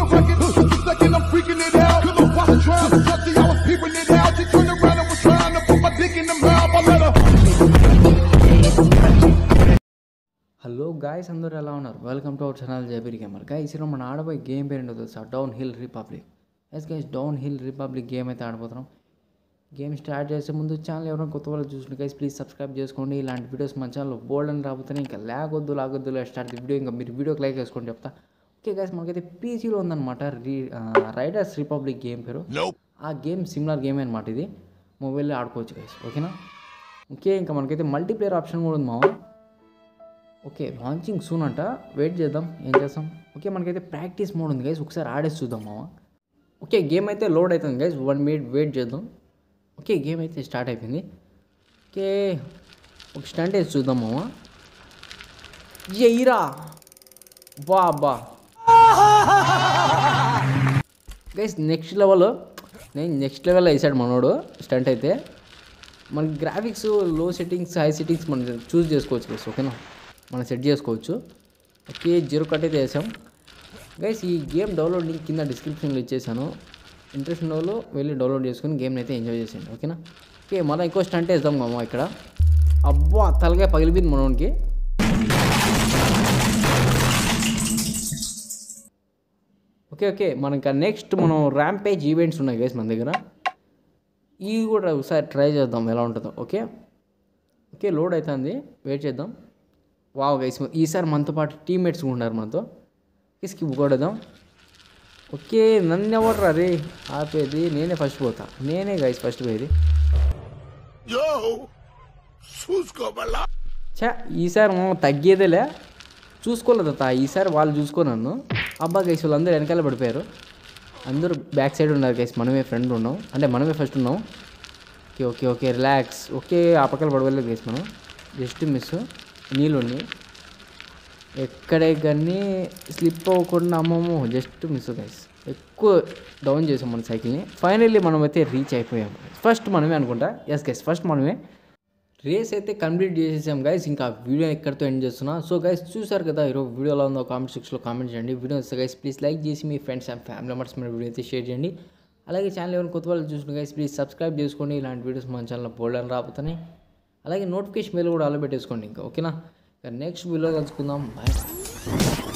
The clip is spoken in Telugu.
second, just a second, I'm freaking it out. Cause I'm watching trying to touch it, I was peeping it out. She turned around and was trying to put my dick in the mouth. I let her. Hello guys అందరూ ఎలా ఉన్నారు welcome to our channel Jaibir gamer guys ఈరోజు మన ఆడబోయే గేమ్ పేరు ఏంటో తెలుసా Downhill Republic yes guys Downhill Republic game అయితే ఆడబోతున్నాం గేమ్ స్టార్ట్ చేసే ముందు ఛానల్ ఎవరైనా కొత్త వాళ్ళు చూసిన గైస్ ప్లీజ్ సబ్స్క్రైబ్ చేసుకోండి ఇలాంటి వీడియోస్ మన ఛానల్లో బోల్డ్ అని రాబోతున్నాయి ఇంకా లాగొద్దు లాగొద్దు స్టార్ట్ వీడియో ఇంకా మీరు వీడియోకి లైక్ చేసుకోండి చెప్తా ఓకే గైస్ మనకైతే పీసీలో ఉందన్నమాట రీ రైడర్స్ రిపబ్లిక్ గేమ్ పేరు ఆ గేమ్ సిమిలర్ గేమ్ అనమాట ఇది మొబైల్లో ఆడుకోవచ్చు గైస్ ఓకేనా ఓకే ఇంకా మనకైతే మల్టీప్లేయర్ ఆప్షన్ కూడా ఉంది మావా ఓకే లాంచింగ్ సూన్ అంట వెయిట్ చేద్దాం ఏం చేస్తాం ఓకే మనకైతే ప్రాక్టీస్ మోడ్ ఉంది గైస్ ఒకసారి ఆడేసి చూద్దాం మామ ఓకే గేమ్ అయితే లోడ్ అవుతుంది గైస్ వన్ మినిట్ వెయిట్ చేద్దాం ఓకే గేమ్ అయితే స్టార్ట్ అయిపోయింది ఓకే ఒక స్టంట్ వేసి చూద్దాం మామ ఎయిరా బా బా గైస్ నెక్స్ట్ లెవెల్ నేను నెక్స్ట్ లెవెల్ వేసాడు మనోడు స్టంట్ అయితే మనకి గ్రాఫిక్స్ లో సెట్టింగ్స్ హై సెట్టింగ్స్ మనం చూస్ చేసుకోవచ్చు గైస్ ఓకేనా మనం సెట్ చేసుకోవచ్చు ఓకే జీరో కట్ అయితే వేసాం గైస్ ఈ గేమ్ డౌన్లోడ్ లింక్ కింద డిస్క్రిప్షన్లో ఇచ్చేసాను ఇంట్రెస్ట్ ఉన్న వాళ్ళు వెళ్ళి డౌన్లోడ్ చేసుకుని గేమ్ని అయితే ఎంజాయ్ చేసేయండి ఓకేనా ఓకే మళ్ళీ ఇంకో స్టంట్ వేద్దాం మామ ఇక్కడ అబ్బా తలగా పగిలిపోయింది మనోనికి ఓకే ఓకే మనకి నెక్స్ట్ మనం ర్యాంపేజ్ ఈవెంట్స్ ఉన్నాయి గైస్ మన దగ్గర ఇవి కూడా ఒకసారి ట్రై చేద్దాం ఎలా ఉంటుందో ఓకే ఓకే లోడ్ అవుతుంది వెయిట్ చేద్దాం వావ్ గైస్ ఈసారి మనతో పాటు టీమ్మేట్స్ కూడా ఉన్నారు మనతో స్కిప్ కొడదాం ఓకే నన్ను ఎవరు రే ఆపేది నేనే ఫస్ట్ పోతా నేనే గైస్ ఫస్ట్ పోయేది Yo, చూసుకోమల్లా చా ఈసారి మనం తగ్గేదేలే చూసుకోలేదు తా ఈసారి వాళ్ళు చూసుకో నన్ను అబ్బా గైస్ వాళ్ళందరూ వెనకాల పడిపోయారు అందరూ బ్యాక్ సైడ్ ఉన్నారు గైస్ మనమే ఫ్రంట్ ఉన్నాం అంటే మనమే ఫస్ట్ ఉన్నాం okay okay okay relax okay ఆ పక్కన పడవలేదు గైస్ మనం జస్ట్ మిస్ నీళ్ళు ఉన్నాయి ఎక్కడే కానీ స్లిప్ అవ్వకుండా అమ్మము జస్ట్ మిస్ గైస్ ఎక్కువ డౌన్ చేసాం మన సైకిల్ని ఫైనల్లీ మనం అయితే రీచ్ అయిపోయాం ఫస్ట్ మనమే అనుకుంటా ఎస్ గైస్ ఫస్ట్ మనమే రేస్ అయితే కంప్లీట్ చేసేసాం గైస్ ఇంకా వీడియో ఎక్కడితో ఎండ్ చేస్తున్నా సో గైస్ చూసారు కదా ఈరోజు వీడియోలో ఉందో కామెంట్ సెక్షన్లో కామెంట్ చేయండి వీడియో వస్తే గైస్ ప్లీజ్ లైక్ చేసి మీ ఫ్రెండ్స్ అండ్ ఫ్యామిలీ మెంబర్స్ మీద వీడియో అయితే షేర్ చేయండి అలాగే ఛానల్ ఎవరైనా కొత్త వాళ్ళు చూసిన గైస్ ప్లీజ్ సబ్స్క్రైబ్ చేసుకోండి ఇలాంటి వీడియోస్ మన ఛానల్లో బోల్డ్ అని రాబోతున్నాయి అలాగే నోటిఫికేషన్ మెయిల్ కూడా అలా పెట్టేసుకోండి ఇంకా ఓకేనా నెక్స్ట్ వీడియో కలుసుకుందాం బాయ్